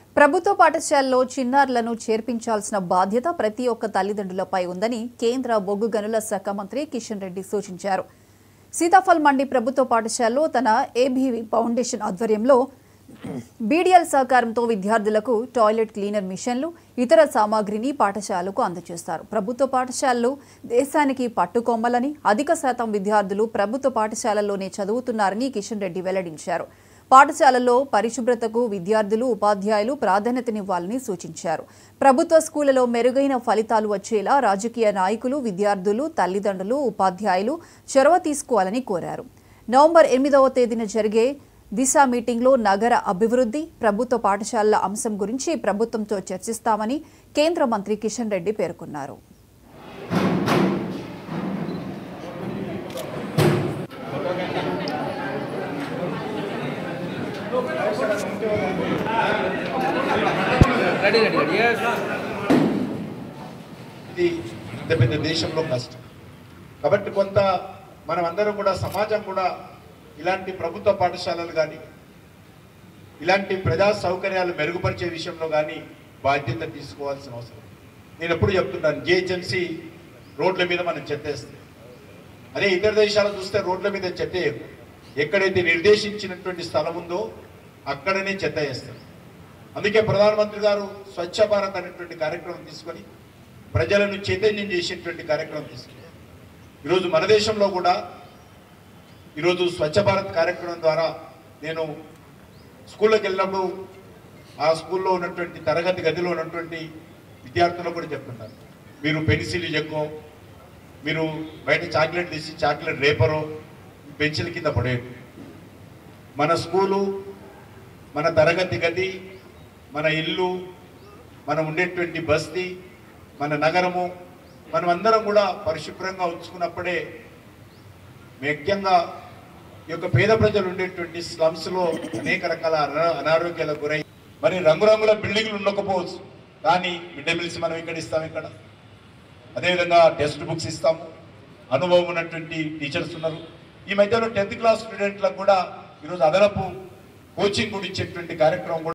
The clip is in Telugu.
ప్రభుత్వ పాఠశాలలో చిన్నారులను చేర్పించాల్సిన బాధ్యత ప్రతి ఒక్క తల్లిదండ్రులపై ఉందని కేంద్ర బొగ్గు గనుల శాఖ మంత్రి కిషన్ రెడ్డి సూచించారు సీతాఫల్ మండి ప్రభుత్వ పాఠశాలలో తన ఏబీవీ ఫౌండేషన్ ఆధ్వర్యంలో బీడీఎల్ సహకారంతో విద్యార్థులకు టాయిలెట్ క్లీనర్ మిషన్లు ఇతర సామాగ్రిని పాఠశాలకు అందజేస్తారు ప్రభుత్వ పాఠశాలలు దేశానికి పట్టుకొమ్మలని అధిక శాతం విద్యార్థులు ప్రభుత్వ పాఠశాలల్లోనే చదువుతున్నారని కిషన్ రెడ్డి వెల్లడించారు పాఠశాలల్లో పరిశుభ్రతకు విద్యార్థులు ఉపాధ్యాయులు ప్రాధాన్యతనివ్వాలని సూచించారు ప్రభుత్వ స్కూళ్లలో మెరుగైన ఫలితాలు వచ్చేలా రాజకీయ నాయకులు విద్యార్థులు తల్లిదండ్రులు ఉపాధ్యాయులు చొరవ తీసుకోవాలని కోరారు నవంబర్ ఎనిమిదవ తేదీన జరిగే దిశ మీటింగ్లో నగర అభివృద్ధి ప్రభుత్వ పాఠశాలల అంశం గురించి ప్రభుత్వంతో చర్చిస్తామని కేంద్ర మంత్రి కిషన్ రెడ్డి పేర్కొన్నారు రెడీ రెడీ రెడీ ఎస్ ఇది ఇంత పెద్ద దేశంలో కష్టం కాబట్టి కొంత మనం అందరం కూడా సమాజం కూడా ఇలాంటి ప్రభుత్వ పాఠశాలలు కానీ ఇలాంటి ప్రజా సౌకర్యాలు మెరుగుపరిచే విషయంలో కానీ బాధ్యత తీసుకోవాల్సిన అవసరం నేను ఎప్పుడు చెప్తున్నాను జిహెచ్ఎంసీ రోడ్ల మీద మనం చెత్తేస్తాం అదే ఇతర దేశాలు చూస్తే రోడ్ల మీద చెత్త వేయరు. ఎక్కడైతే నిర్దేశించినటువంటి స్థలం ఉందో అక్కడనే చెత్త వేస్తారు అందుకే ప్రధానమంత్రి గారు స్వచ్ఛ భారత్ అనేటువంటి కార్యక్రమం తీసుకొని ప్రజలను చైతన్యం చేసేటువంటి కార్యక్రమం తీసుకున్నారు ఈరోజు మన దేశంలో కూడా ఈరోజు స్వచ్ఛ భారత్ కార్యక్రమం ద్వారా నేను స్కూల్లోకి వెళ్ళినప్పుడు ఆ స్కూల్లో ఉన్నటువంటి తరగతి గదిలో ఉన్నటువంటి విద్యార్థులకు కూడా చెప్తున్నారు మీరు పెన్సిల్ ఎక్కువ మీరు బయట చాక్లెట్ తీసి చాక్లెట్ రేపరో పెన్సిల్ కింద పడేయండి మన స్కూలు మన తరగతి గది మన ఇల్లు మనం ఉండేటువంటి బస్తీ మన నగరము మనం అందరం కూడా పరిశుభ్రంగా ఉంచుకున్నప్పుడే ముఖ్యంగా ఈ యొక్క పేద ప్రజలు ఉండేటువంటి స్లమ్స్ లో అనేక రకాల అనా- అనారోగ్యాలకు గురై మరి రంగురంగుల బిల్డింగ్లు ఉండకపోవచ్చు కానీ మిడ్ డే మీల్స్ మనం ఇక్కడ ఇస్తాం ఇక్కడ అదేవిధంగా టెక్స్ట్ బుక్స్ ఇస్తాము అనుభవం ఉన్నటువంటి టీచర్స్ ఉన్నారు ఈ మధ్యలో టెన్త్ క్లాస్ స్టూడెంట్లకు కూడా ఈరోజు అదనపు కోచింగ్ కూడా ఇచ్చేటువంటి కార్యక్రమం కూడా